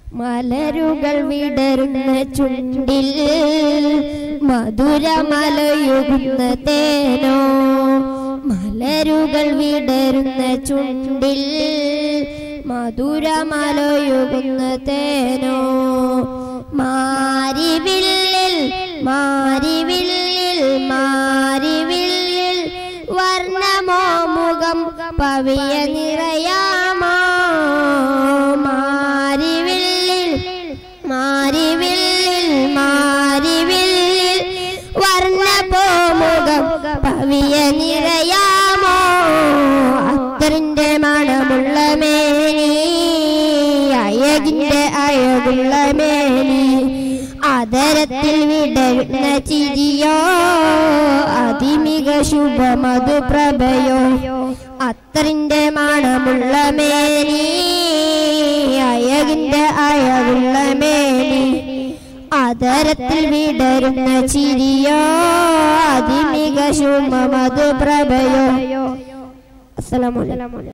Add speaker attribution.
Speaker 1: മലരുകൾ വിടരുന്ന ചുണ്ടിൽ മധുരമലയുകുന്ന തേനോ മലരുകൾ വിടരുന്ന ചുണ്ടിൽ മധുരമലയുകുന്ന തേനോ മാരിവില്ലിൽ മാരിവില്ലിൽ മാരിവില്ലിൽ വർണ്ണമോ മുഖം പവിയ നിറയാമോ മാരിവില്ലിൽ മാരിവില്ലിൽ മാരിവില്ലിൽ വർണ്ണപ്പോ മുഖം പവിയ നിറയാമോ അത്തറിന്റെ മണമുള്ള മേനി അയകിന്റെ അഴകുള്ള മേനി അതരത്തിൽ വിടരുന്ന ചിരിയോ അതിമിക ശുഭമതു പ്രഭയോ അത്തറിന്റെ മണമുള്ള മേനി അയകിന്റെ അഴകുള്ള മേനി അതരത്തിൽ വിടരുന്ന ചിരിയോ അതിമിക ശുഭമതു പ്രഭയോ അസ്സലാമു അലൈക്കും